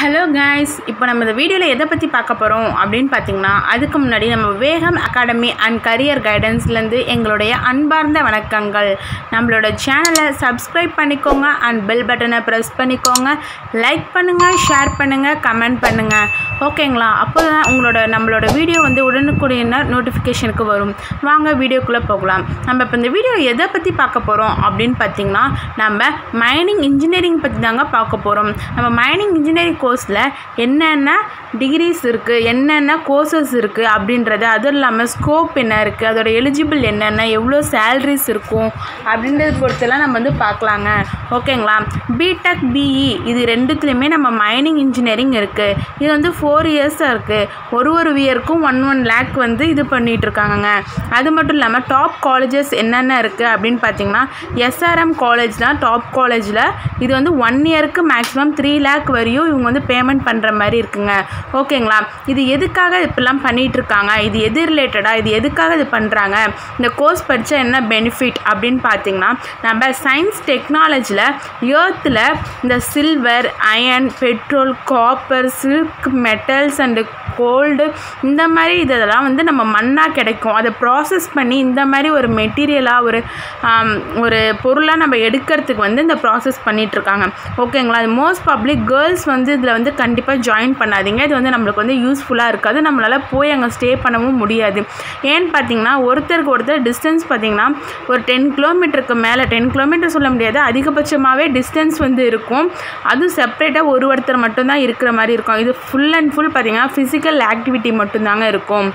hello guys இப்போ நம்ம இந்த வீடியோவில் எதை பற்றி பார்க்க போகிறோம் அப்படின்னு பார்த்தீங்கன்னா அதுக்கு முன்னாடி நம்ம வேகம் அகாடமி அண்ட் கரியர் கைடன்ஸ்லேருந்து எங்களுடைய அன்பார்ந்த வணக்கங்கள் நம்மளோட சேனலை சப்ஸ்கிரைப் பண்ணிக்கோங்க அண்ட் பெல் பட்டனை ப்ரெஸ் பண்ணிக்கோங்க லைக் பண்ணுங்கள் ஷேர் பண்ணுங்கள் கமெண்ட் பண்ணுங்கள் ஓகேங்களா அப்போ தான் உங்களோட நம்மளோட வீடியோ வந்து உடனுக்குடைய நோட்டிஃபிகேஷனுக்கு வரும் வாங்க வீடியோக்குள்ளே போகலாம் நம்ம இப்போ இந்த வீடியோ எதை பற்றி பார்க்க போகிறோம் அப்படின்னு பார்த்தீங்கன்னா நம்ம மைனிங் இன்ஜினியரிங் பற்றி தாங்க பார்க்க போகிறோம் நம்ம மைனிங் இன்ஜினியரிங் கோர்ஸில் என்னென்ன டிகிரிஸ் இருக்குது என்னென்ன கோர்சஸ் இருக்குது அப்படின்றது அதுவும் இல்லாமல் ஸ்கோப் என்ன இருக்குது அதோட எலிஜிபிள் என்னென்ன எவ்வளோ சேலரிஸ் இருக்கும் அப்படின்றத பொறுத்தெல்லாம் நம்ம வந்து பார்க்கலாங்க ஓகேங்களா பிடெக் பிஇ இது ரெண்டுத்துலேயுமே நம்ம மைனிங் இன்ஜினியரிங் இருக்குது இது வந்து ஃபோர் இயர்ஸாக இருக்குது ஒரு ஒரு இயருக்கும் ஒன் ஒன் லேக் வந்து இது பண்ணிகிட்டு இருக்காங்கங்க அது மட்டும் இல்லாமல் டாப் காலேஜஸ் என்னென்ன இருக்குது அப்படின்னு பார்த்தீங்கன்னா எஸ்ஆர்எம் காலேஜ் தான் டாப் காலேஜில் இது வந்து ஒன் இயருக்கு மேக்ஸிமம் த்ரீ லேக் வரையும் இவங்க வந்து பேமெண்ட் பண்ணுற மாதிரி இருக்குங்க ஓகேங்களா இது எதுக்காக இப்படிலாம் பண்ணிகிட்டு இருக்காங்க இது எது ரிலேட்டடாக இது எதுக்காக இது பண்ணுறாங்க இந்த கோர்ஸ் படித்தா என்ன பெனிஃபிட் அப்படின்னு பார்த்தீங்கன்னா நம்ம சயின்ஸ் டெக்னாலஜியில் ஏர்த்தில் இந்த silver iron petrol copper silk metals and gold இந்த மாதிரி இதெல்லாம் வந்து நம்ம மண்ணாக கிடைக்கும் அதை ப்ராசஸ் பண்ணி இந்த மாதிரி ஒரு மெட்டீரியலாக ஒரு ஆம், ஒரு பொருளாக நம்ம எடுக்கிறதுக்கு வந்து இந்த ப்ராசஸ் பண்ணிகிட்ருக்காங்க ஓகேங்களா அது மோஸ்ட் பப்ளிக் கேர்ள்ஸ் வந்து இதில் வந்து கண்டிப்பாக ஜாயின் பண்ணாதீங்க இது வந்து நம்மளுக்கு வந்து யூஸ்ஃபுல்லாக இருக்காது நம்மளால் போய் அங்கே ஸ்டே பண்ணவும் முடியாது ஏன்னு பார்த்தீங்கன்னா ஒருத்தருக்கு ஒருத்தர் டிஸ்டன்ஸ் பார்த்தீங்கன்னா ஒரு டென் கிலோமீட்டருக்கு மேலே டென் கிலோமீட்டர் சொல்ல முடியாது அதிகபட்சமாகவே டிஸ்டன்ஸ் வந்து இருக்கும் அதுவும் செப்பரேட்டாக ஒரு ஒருத்தர் மட்டும்தான் இருக்கிற மாதிரி இருக்கும் இது ஃபுல் அண்ட் ஃபுல் பார்த்தீங்கன்னா ஃபிசிக்கல் ஆக்டிவிட்டி மட்டும்தாங்க இருக்கும்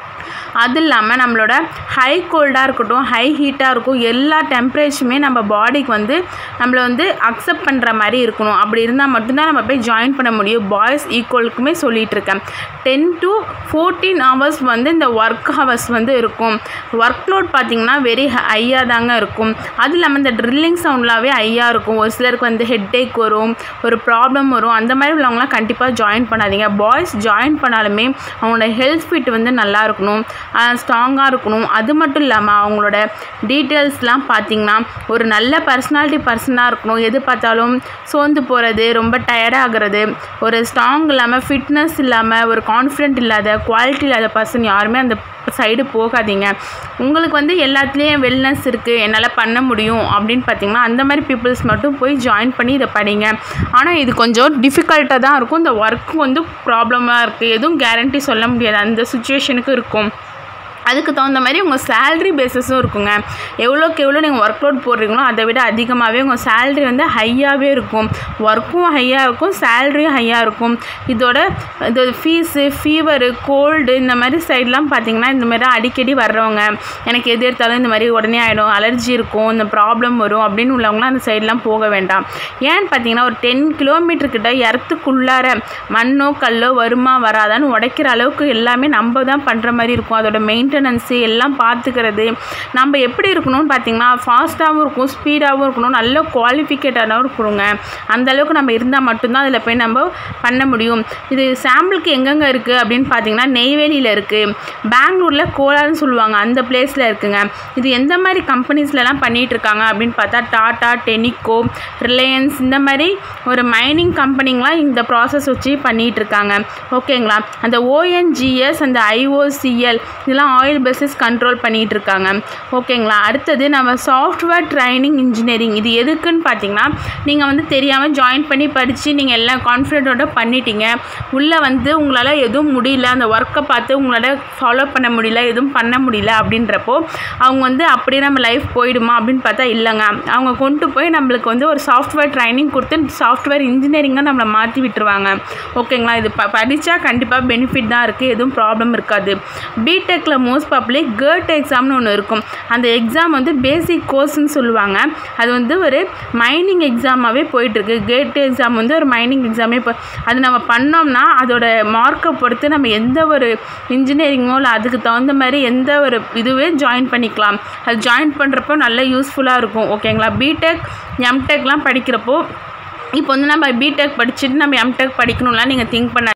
அது இல்லாமல் நம்மளோட ஹை கோல்டாக இருக்கட்டும் ஹை ஹீட்டாக இருக்கும் எல்லா டெம்பரேச்சருமே நம்ம பாடிக்கு வந்து நம்மளை வந்து அக்செப்ட் பண்ணுற மாதிரி இருக்கணும் அப்படி இருந்தால் மட்டும்தான் நம்ம போய் ஜாயின் பண்ண முடியும் பாய்ஸ் ஈக்குவலுக்குமே சொல்லிகிட்டு இருக்கேன் டென் டு ஃபோர்டீன் ஹவர்ஸ் வந்து இந்த ஒர்க் ஹவர்ஸ் வந்து இருக்கும் ஒர்க் லோட் பார்த்திங்கன்னா வெரி ஹையாக தாங்க இருக்கும் அது இல்லாமல் இந்த ட்ரில்லிங் சவுண்ட்லாவே ஹையாக இருக்கும் ஒரு சிலருக்கு வந்து ஹெட்டேக் வரும் ஒரு ப்ராப்ளம் வரும் அந்த மாதிரி உள்ளவங்களாம் கண்டிப்பாக ஜாயின் பண்ணாதீங்க பாய்ஸ் ஜாயின் பண்ணாலுமே அவங்களோட ஹெல்த் ஃபிட் வந்து நல்லா இருக்கணும் ஸ்ட்ராங்காக இருக்கணும் அது மட்டும் இல்லாமல் அவங்களோட டீட்டெயில்ஸ்லாம் பார்த்திங்கன்னா ஒரு நல்ல பர்சனாலிட்டி பர்சனாக இருக்கணும் எது பார்த்தாலும் சோர்ந்து போகிறது ரொம்ப டயர்டாகிறது ஒரு ஸ்ட்ராங் இல்லாமல் ஃபிட்னஸ் இல்லாமல் ஒரு கான்ஃபிடென்ட் இல்லாத குவாலிட்டி இல்லாத பர்சன் யாருமே அந்த சைடு போகாதீங்க உங்களுக்கு வந்து எல்லாத்துலேயும் வெல்னஸ் இருக்குது என்னால் பண்ண முடியும் அப்படின்னு பார்த்தீங்கன்னா அந்த மாதிரி பீப்புள்ஸ் மட்டும் போய் ஜாயின் பண்ணி இதை படிங்க ஆனால் இது கொஞ்சம் டிஃபிகல்ட்டாக தான் இருக்கும் இந்த ஒர்க் வந்து ப்ராப்ளமாக இருக்குது எதுவும் கேரண்டி சொல்ல முடியாது அந்த சுச்சுவேஷனுக்கு இருக்கும் அதுக்கு தகுந்த மாதிரி உங்கள் சேல்ரி பேஸஸும் இருக்குங்க எவ்வளோக்கு எவ்வளோ நீங்கள் ஒர்க் லோட் போடுறீங்களோ அதை விட அதிகமாகவே உங்கள் சேல்ரி வந்து ஹையாகவே இருக்கும் ஒர்க்கும் ஹையாக இருக்கும் சேல்ரியும் ஹையாக இருக்கும் இதோட இது ஃபீஸு ஃபீவரு கோல்டு இந்த மாதிரி சைட்லாம் பார்த்தீங்கன்னா இந்த மாதிரி அடிக்கடி வர்றவங்க எனக்கு எது எடுத்தாலும் இந்த மாதிரி உடனே ஆகிடும் அலர்ஜி இருக்கும் இந்த ப்ராப்ளம் வரும் அப்படின்னு உள்ளவங்களாம் அந்த சைட்லாம் போக வேண்டாம் ஏன்னு பார்த்தீங்கன்னா ஒரு டென் கிலோமீட்டர் கிட்ட இடத்துக்குள்ளார மண்ணோ கல்லோ வருமா வராதான்னு உடைக்கிற அளவுக்கு எல்லாமே நம்ம தான் பண்ணுற மாதிரி இருக்கும் அதோட மெயின்டெனன்ஸு எல்லாம் பார்த்துக்கிறது நம்ம எப்படி இருக்கணும்னு பார்த்தீங்கன்னா ஃபாஸ்ட்டாகவும் இருக்கும் ஸ்பீடாகவும் இருக்கணும் நல்ல குவாலிஃபிகேட்டடாகவும் இருக்கணுங்க அந்த அளவுக்கு நம்ம இருந்தால் மட்டும்தான் அதில் போய் நம்ம பண்ண முடியும் இது சாம்பிளுக்கு எங்கெங்கே இருக்குது அப்படின்னு பார்த்தீங்கன்னா நெய்வேலியில் இருக்குது பெங்களூரில் கோலார்னு சொல்லுவாங்க அந்த பிளேஸில் இருக்குங்க இது எந்த மாதிரி கம்பெனிஸ்லலாம் பண்ணிகிட்டு இருக்காங்க அப்படின்னு பார்த்தா டாடா டெனிக்கோ ரிலையன்ஸ் இந்த மாதிரி ஒரு மைனிங் கம்பெனிங்களாம் இந்த ப்ராசஸ் வச்சு பண்ணிகிட்டு இருக்காங்க ஓகேங்களா அந்த ஓஎன்ஜிஎஸ் அந்த ஐஓசிஎல் இதெல்லாம் ஆயில் பேசிஸ் கண்ட்ரோல் பண்ணிகிட்டு இருக்காங்க ஓகேங்களா அடுத்தது நம்ம சாஃப்ட்வேர் ட்ரைனிங் இன்ஜினியரிங் இது எதுக்குன்னு பார்த்தீங்கன்னா நீங்கள் வந்து தெரியாமல் ஜாயின் பண்ணி படித்து நீங்கள் எல்லாம் கான்ஃபிடென்ட்டோட பண்ணிட்டீங்க உள்ளே வந்து உங்களால் எதுவும் முடியல அந்த ஒர்க்கை பார்த்து உங்களால் ஃபாலோ பண்ண முடியல எதுவும் பண்ண முடியல அப்படின்றப்போ அவங்க வந்து அப்படியே நம்ம லைஃப் போயிடுமா அப்படின்னு பார்த்தா இல்லைங்க அவங்க கொண்டு போய் நம்மளுக்கு வந்து ஒரு சாஃப்ட்வேர் ட்ரைனிங் கொடுத்து சாஃப்ட்வேர் இன்ஜினியரிங்காக நம்மளை மாற்றி விட்டுருவாங்க ஓகேங்களா இது ப படித்தா கண்டிப்பாக பெனிஃபிட் தான் இருக்குது எதுவும் ப்ராப்ளம் இருக்காது பிடெக்கில் மோஸ்ட் பப்ளிக் கேர்ட் எக்ஸாம்னு ஒன்று இருக்கும் அந்த எக்ஸாம் வந்து பேசிக் கோர்ஸ்னு சொல்லுவாங்க அது வந்து ஒரு மைனிங் எக்ஸாமாகவே போயிட்டுருக்கு கேட் எக்ஸாம் வந்து ஒரு மைனிங் எக்ஸாமே இப்போ அது நம்ம பண்ணோம்னா அதோட மார்க்கை பொறுத்து நம்ம எந்த ஒரு இன்ஜினியரிங்கோ இல்லை அதுக்கு தகுந்த மாதிரி எந்த ஒரு இதுவே ஜாயின் பண்ணிக்கலாம் அது ஜாயின் பண்ணுறப்போ நல்ல யூஸ்ஃபுல்லாக இருக்கும் ஓகேங்களா பிடெக் எம்டெக்லாம் படிக்கிறப்போ இப்போ வந்து நம்ம பிடெக் படிச்சுட்டு நம்ம எம்டெக் படிக்கணும்லாம் நீங்கள் திங்க் பண்ண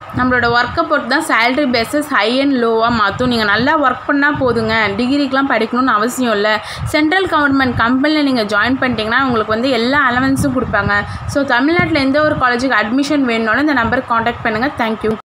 நம்மளோட ஒர்க்கை பொறுத்து தான் சேலரி பேஸஸ் ஹை அண்ட் லோவாக மாற்றும் நீங்கள் நல்லா ஒர்க் பண்ணால் போதுங்க டிகிரிக்கெலாம் படிக்கணும்னு அவசியம் இல்லை சென்ட்ரல் கவர்மெண்ட் கம்பெனியில் நீங்கள் ஜாயின் பண்ணிட்டீங்கன்னா உங்களுக்கு வந்து எல்லா அலவன்ஸும் கொடுப்பாங்க ஸோ தமிழ்நாட்டில் எந்த ஒரு காலேஜுக்கு அட்மிஷன் வேணுனாலும் இந்த நம்பருக்கு காண்டாக்ட் பண்ணுங்கள் தேங்க்யூ